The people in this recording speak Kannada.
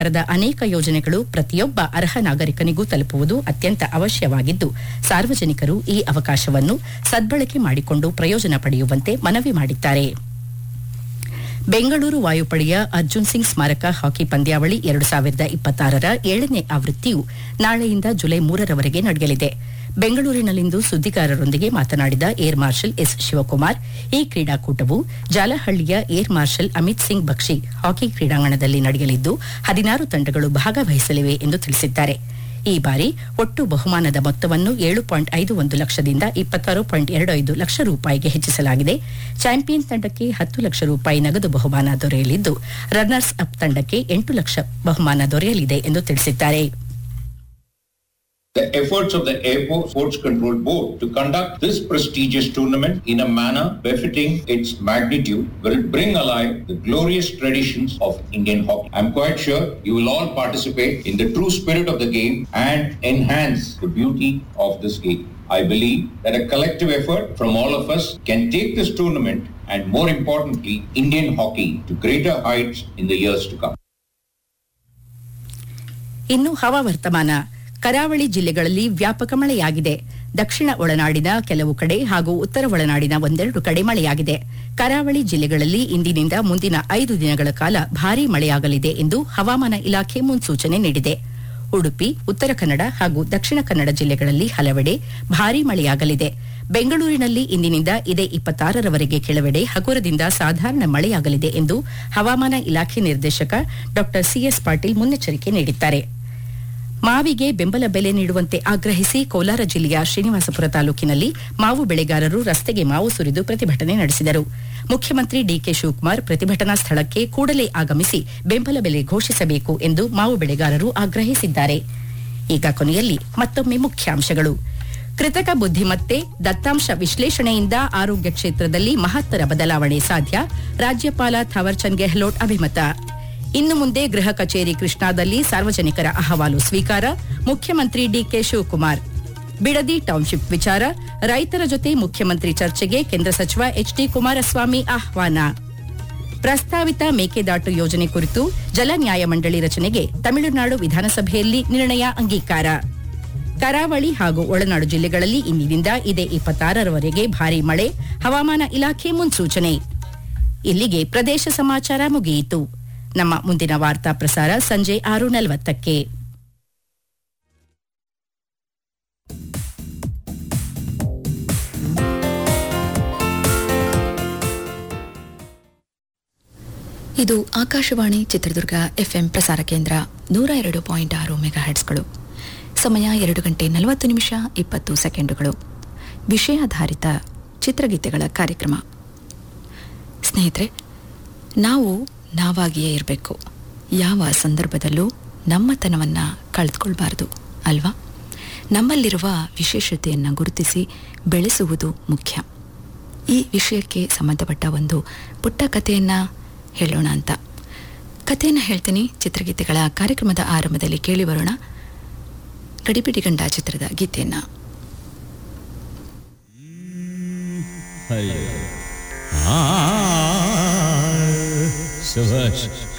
ಸರ್ಕಾರದ ಅನೇಕ ಯೋಜನೆಗಳು ಪ್ರತಿಯೊಬ್ಬ ಅರ್ಹ ನಾಗರಿಕನಿಗೂ ತಲುಪುವುದು ಅತ್ಯಂತ ಅವಶ್ಯವಾಗಿದ್ದು ಸಾರ್ವಜನಿಕರು ಈ ಅವಕಾಶವನ್ನು ಸದ್ಬಳಕೆ ಮಾಡಿಕೊಂಡು ಪ್ರಯೋಜನ ಪಡೆಯುವಂತೆ ಮನವಿ ಮಾಡಿದ್ದಾರೆ ಬೆಂಗಳೂರು ವಾಯುಪಡೆಯ ಅರ್ಜುನ್ ಸಿಂಗ್ ಸ್ಮಾರಕ ಹಾಕಿ ಪಂದ್ಯಾವಳಿ ಎರಡು ಸಾವಿರದ ಇಪ್ಪತ್ತಾರರ ಏಳನೇ ಆವೃತ್ತಿಯು ನಾಳೆಯಿಂದ ಜುಲೈ ಮೂರರವರೆಗೆ ನಡೆಯಲಿದೆ ಬೆಂಗಳೂರಿನಲ್ಲಿಂದು ಸುದ್ದಿಗಾರರೊಂದಿಗೆ ಮಾತನಾಡಿದ ಏರ್ ಮಾರ್ಷಲ್ ಎಸ್ ಶಿವಕುಮಾರ್ ಈ ಕ್ರೀಡಾಕೂಟವು ಜಾಲಹಳ್ಳಿಯ air marshal Amit Singh Bakshi hockey ಕ್ರೀಡಾಂಗಣದಲ್ಲಿ ನಡೆಯಲಿದ್ದು ಹದಿನಾರು ತಂಡಗಳು ಭಾಗವಹಿಸಲಿವೆ ಎಂದು ತಿಳಿಸಿದ್ದಾರೆ ಈ ಬಾರಿ ಒಟ್ಟು ಬಹುಮಾನದ ಮೊತ್ತವನ್ನು ಏಳು ಪಾಯಿಂಟ್ ಐದು ಒಂದು ಲಕ್ಷದಿಂದ ಇಪ್ಪತ್ತಾರು ಪಾಯಿಂಟ್ ಎರಡು ಐದು ಲಕ್ಷ ರೂಪಾಯಿಗೆ ಹೆಚ್ಚಿಸಲಾಗಿದೆ ಚಾಂಪಿಯನ್ ತಂಡಕ್ಕೆ ಹತ್ತು ಲಕ್ಷ ರೂಪಾಯಿ ನಗದು ಬಹುಮಾನ ದೊರೆಯಲಿದ್ದು ರನ್ನರ್ಸ್ ಅಪ್ ತಂಡಕ್ಕೆ ಎಂಟು ಲಕ್ಷ ಬಹುಮಾನ ದೊರೆಯಲಿದೆ ಎಂದು ತಿಳಿಸಿದ್ದಾರೆ The efforts of the Airport Sports Control Board to conduct this prestigious tournament in a manner befitting its magnitude will bring alive the glorious traditions of Indian hockey. I'm quite sure you will all participate in the true spirit of the game and enhance the beauty of this game. I believe that a collective effort from all of us can take this tournament and more importantly, Indian hockey to greater heights in the years to come. ಇನ್ನು ಹವಾವರ್ತಮಾನ ಕರಾವಳಿ ಜಿಲ್ಲೆಗಳಲ್ಲಿ ವ್ಯಾಪಕ ಮಳೆಯಾಗಿದೆ ದಕ್ಷಿಣ ಒಳನಾಡಿನ ಕೆಲವು ಕಡೆ ಹಾಗೂ ಉತ್ತರ ಒಳನಾಡಿನ ಒಂದೆರಡು ಕಡೆ ಮಳೆಯಾಗಿದೆ ಕರಾವಳಿ ಜಿಲ್ಲೆಗಳಲ್ಲಿ ಇಂದಿನಿಂದ ಮುಂದಿನ ಐದು ದಿನಗಳ ಕಾಲ ಭಾರೀ ಮಳೆಯಾಗಲಿದೆ ಎಂದು ಹವಾಮಾನ ಇಲಾಖೆ ಮುನ್ಸೂಚನೆ ನೀಡಿದೆ ಉಡುಪಿ ಉತ್ತರ ಕನ್ನಡ ಹಾಗೂ ದಕ್ಷಿಣ ಕನ್ನಡ ಜಿಲ್ಲೆಗಳಲ್ಲಿ ಹಲವೆಡೆ ಭಾರೀ ಮಳೆಯಾಗಲಿದೆ ಬೆಂಗಳೂರಿನಲ್ಲಿ ಇಂದಿನಿಂದ ಇದೇ ಇಪ್ಪತ್ತಾರರವರೆಗೆ ಕೆಲವೆಡೆ ಹಗುರದಿಂದ ಸಾಧಾರಣ ಮಳೆಯಾಗಲಿದೆ ಎಂದು ಹವಾಮಾನ ಇಲಾಖೆ ನಿರ್ದೇಶಕ ಡಾ ಸಿಎಸ್ ಪಾಟೀಲ್ ಮುನ್ನೆಚ್ಚರಿಕೆ ನೀಡಿದ್ದಾರೆ ಮಾವಿಗೆ ಬೆಂಬಲ ಬೆಲೆ ನೀಡುವಂತೆ ಆಗ್ರಹಿಸಿ ಕೋಲಾರ ಜಿಲ್ಲೆಯ ಶ್ರೀನಿವಾಸಪುರ ತಾಲೂಕಿನಲ್ಲಿ ಮಾವು ಬೆಳೆಗಾರರು ರಸ್ತೆಗೆ ಮಾವು ಸುರಿದು ಪ್ರತಿಭಟನೆ ನಡೆಸಿದರು ಮುಖ್ಯಮಂತ್ರಿ ಡಿಕೆ ಶಿವಕುಮಾರ್ ಪ್ರತಿಭಟನಾ ಸ್ಥಳಕ್ಕೆ ಕೂಡಲೇ ಆಗಮಿಸಿ ಬೆಂಬಲ ಬೆಲೆ ಘೋಷಿಸಬೇಕು ಎಂದು ಮಾವು ಬೆಳೆಗಾರರು ಆಗ್ರಹಿಸಿದ್ದಾರೆ ಈಗ ಕೊನೆಯಲ್ಲಿ ಮತ್ತೊಮ್ಮೆ ಮುಖ್ಯಾಂಶಗಳು ಕೃತಕ ಬುದ್ಧಿಮತ್ತೆ ದತ್ತಾಂಶ ವಿಶ್ಲೇಷಣೆಯಿಂದ ಆರೋಗ್ಯ ಕ್ಷೇತ್ರದಲ್ಲಿ ಮಹತ್ತರ ಬದಲಾವಣೆ ಸಾಧ್ಯ ರಾಜ್ಯಪಾಲ ಥಾವರ್ಚಂದ್ ಗೆಹ್ಲೋಟ್ ಅಭಿಮತ ಇನ್ನು ಮುಂದೆ ಗೃಹ ಕಚೇರಿ ಕೃಷ್ಣಾದಲ್ಲಿ ಸಾರ್ವಜನಿಕರ ಅಹವಾಲು ಸ್ವೀಕಾರ ಮುಖ್ಯಮಂತ್ರಿ ಡಿಕೆ ಶಿವಕುಮಾರ್ ಬಿಡದಿ ಟೌನ್ಶಿಪ್ ವಿಚಾರ ರೈತರ ಜೊತೆ ಮುಖ್ಯಮಂತ್ರಿ ಚರ್ಚೆಗೆ ಕೇಂದ್ರ ಸಚಿವ ಎಚ್ಡಿ ಕುಮಾರಸ್ವಾಮಿ ಆಹ್ವಾನ ಪ್ರಸ್ತಾವಿತ ಮೇಕೆದಾಟು ಯೋಜನೆ ಕುರಿತು ಜಲ ನ್ಯಾಯಮಂಡಳಿ ರಚನೆಗೆ ತಮಿಳುನಾಡು ವಿಧಾನಸಭೆಯಲ್ಲಿ ನಿರ್ಣಯ ಅಂಗೀಕಾರ ಕರಾವಳಿ ಹಾಗೂ ಒಳನಾಡು ಜಿಲ್ಲೆಗಳಲ್ಲಿ ಇಂದಿನಿಂದ ಇದೇ ಇಪ್ಪತ್ತಾರರವರೆಗೆ ಭಾರೀ ಮಳೆ ಹವಾಮಾನ ಇಲಾಖೆ ಮುನ್ಸೂಚನೆ ಇಲ್ಲಿಗೆ ಪ್ರದೇಶ ಸಮಾಚಾರ ಮುಗಿಯಿತು ನಮ್ಮ ಮುಂದಿನ ವಾರ್ತಾ ಪ್ರಸಾರ ಸಂಜೆ ಆರು ನಲವತ್ತಕ್ಕೆ ಇದು ಆಕಾಶವಾಣಿ ಚಿತ್ರದುರ್ಗ ಎಫ್ಎಂ ಪ್ರಸಾರ ಕೇಂದ್ರ ನೂರ ಎರಡು ಪಾಯಿಂಟ್ ಆರು ಮೆಗಾ ಹೆಡ್ಸ್ಗಳು ಸಮಯ ಎರಡು ಗಂಟೆ ನಲವತ್ತು ನಿಮಿಷ ಇಪ್ಪತ್ತು ಸೆಕೆಂಡುಗಳು ವಿಷಯಾಧಾರಿತ ಚಿತ್ರಗೀತೆಗಳ ಕಾರ್ಯಕ್ರಮ ಸ್ನೇಹಿತರೆ ನಾವು ನಾವಾಗಿಯೇ ಇರಬೇಕು ಯಾವ ಸಂದರ್ಭದಲ್ಲೂ ನಮ್ಮತನವನ್ನು ಕಳೆದುಕೊಳ್ಬಾರ್ದು ಅಲ್ವಾ ನಮ್ಮಲ್ಲಿರುವ ವಿಶೇಷತೆಯನ್ನು ಗುರುತಿಸಿ ಬೆಳೆಸುವುದು ಮುಖ್ಯ ಈ ವಿಷಯಕ್ಕೆ ಸಂಬಂಧಪಟ್ಟ ಒಂದು ಪುಟ್ಟ ಕಥೆಯನ್ನು ಹೇಳೋಣ ಅಂತ ಕಥೆಯನ್ನು ಹೇಳ್ತೀನಿ ಚಿತ್ರಗೀತೆಗಳ ಕಾರ್ಯಕ್ರಮದ ಆರಂಭದಲ್ಲಿ ಕೇಳಿ ಬರೋಣ ಗಡಿಬಿಡಿ ಗಂಡ ಚಿತ್ರದ ಗೀತೆಯನ್ನು ಅಯ್ಯೋ ಆ ಶಭಾಷ್